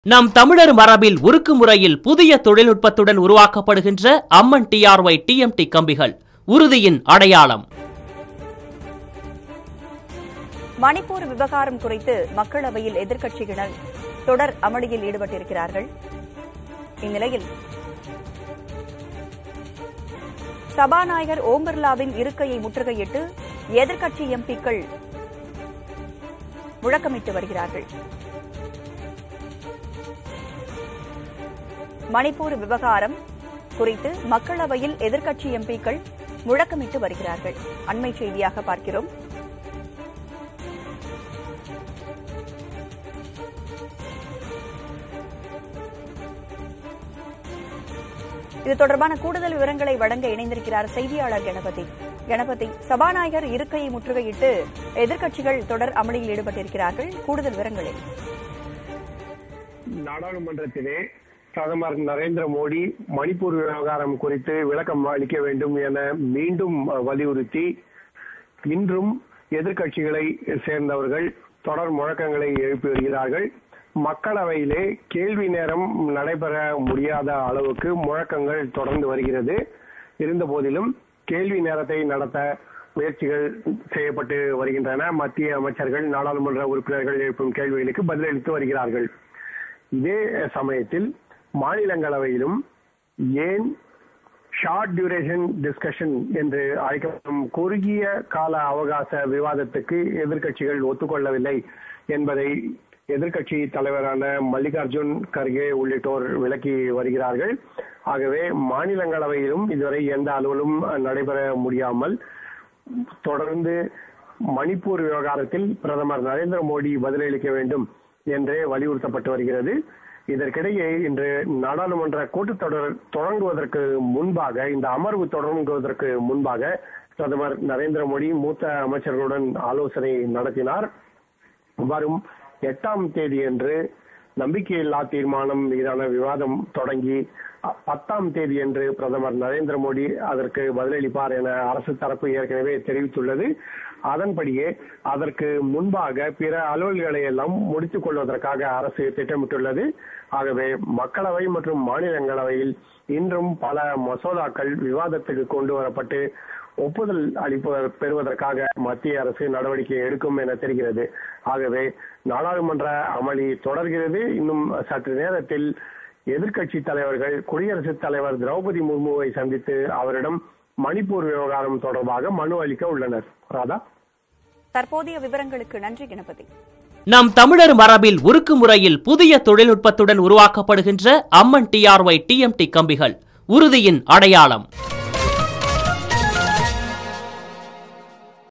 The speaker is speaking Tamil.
நம் தமிழர் மரபில் உருக்கு முறையில் புதிய தொழில்நுட்பத்துடன் உருவாக்கப்படுகின்ற அம்மன் டிஆர்ஒய் டிஎம்டி கம்பிகள் உறுதியின் அடையாளம் மணிப்பூர் விவகாரம் குறித்து மக்களவையில் எதிர்க்கட்சியினர் தொடர் அமளியில் ஈடுபட்டிருக்கிறார்கள் இந்நிலையில் சபாநாயகர் ஓம் பிர்லாவின் இருக்கையை முற்றுகையிட்டு எதிர்க்கட்சி எம்பிக்கள் முழக்கமிட்டு வருகிறார்கள் மணிப்பூர் விவகாரம் குறித்து மக்களவையில் எதிர்க்கட்சி எம்பிக்கள் முழக்கமிட்டு வருகிறார்கள் அண்மை செய்தியாக பார்க்கிறோம் இது தொடர்பான கூடுதல் விவரங்களை வழங்க இணைந்திருக்கிறார் செய்தியாளர் கணபதி கணபதி சபாநாயகர் இருக்கையை முற்றுகையிட்டு எதிர்க்கட்சிகள் தொடர் அமளியில் ஈடுபட்டிருக்கிறார்கள் கூடுதல் விவரங்களை நாடாளுமன்றத்திலே பிரதமர் நரேந்திர மோடி மணிப்பூர் விவகாரம் குறித்து விளக்கம் அளிக்க வேண்டும் என மீண்டும் வலியுறுத்தி இன்றும் எதிர்க்கட்சிகளை சேர்ந்தவர்கள் தொடர் முழக்கங்களை எழுப்பி வருகிறார்கள் மக்களவையிலே கேள்வி நேரம் நடைபெற முடியாத அளவுக்கு முழக்கங்கள் தொடர்ந்து வருகிறது இருந்த போதிலும் கேள்வி நேரத்தை நடத்த முயற்சிகள் செய்யப்பட்டு வருகின்றன மத்திய அமைச்சர்கள் நாடாளுமன்ற உறுப்பினர்கள் எழுப்பும் கேள்விகளுக்கு பதிலளித்து வருகிறார்கள் இதே சமயத்தில் மாநிலங்களவையிலும் ஏன் ஷார்ட் டியூரேஷன் டிஸ்கஷன் என்று அழைக்கப்படும் குறுகிய கால அவகாச விவாதத்துக்கு எதிர்க்கட்சிகள் ஒத்துக்கொள்ளவில்லை என்பதை எதிர்க்கட்சி தலைவரான மல்லிகார்ஜுன் கர்கே உள்ளிட்டோர் விளக்கி வருகிறார்கள் ஆகவே மாநிலங்களவையிலும் இதுவரை எந்த அலுவலும் நடைபெற முடியாமல் தொடர்ந்து மணிப்பூர் விவகாரத்தில் பிரதமர் நரேந்திர மோடி பதிலளிக்க வேண்டும் என்றே வலியுறுத்தப்பட்டு வருகிறது இதற்கிடையே இன்று நாடாளுமன்ற கூட்டத்தொடர் தொடங்குவதற்கு முன்பாக இந்த அமர்வு தொடங்குவதற்கு முன்பாக பிரதமர் நரேந்திர மோடி மூத்த அமைச்சர்களுடன் ஆலோசனை நடத்தினார் வரும் எட்டாம் தேதியன்று நம்பிக்கையில்லா தீர்மானம் மீதான விவாதம் தொடங்கி பத்தாம் தேதி என்று பிரதமர் நரேந்திர மோடி அதற்கு பதிலளிப்பார் என அரசு தரப்பு ஏற்கனவே தெரிவித்துள்ளது அதன்படியே அதற்கு முன்பாக பிற அலுவல்களை எல்லாம் முடித்துக் கொள்வதற்காக அரசு திட்டமிட்டுள்ளது ஆகவே மக்களவை மற்றும் மாநிலங்களவையில் இன்றும் பல மசோதாக்கள் விவாதத்துக்கு கொண்டு வரப்பட்டு ஒப்புதல் அளிப்ப பெறுவதற்காக மத்திய அரசு நடவடிக்கை எடுக்கும் என தெரிகிறது ஆகவே நாடாளுமன்ற அமளி தொடர்கிறது இன்னும் சற்று நேரத்தில் எதிர்க்கட்சி தலைவர்கள் குடியரசுத் தலைவர் திரௌபதி முர்முவை சந்தித்து அவரிடம் மணிப்பூர் விவகாரம் தொடர்பாக மனு அளிக்க உள்ளனர் ராதா தற்போதைய விவரங்களுக்கு நன்றி கணபதி நம் தமிழர் மரபில் உருக்கு முறையில் புதிய தொழில்நுட்பத்துடன் உருவாக்கப்படுகின்ற அம்மன் டிஆர்ஒய் டிஎம்டி கம்பிகள் உறுதியின் அடையாளம்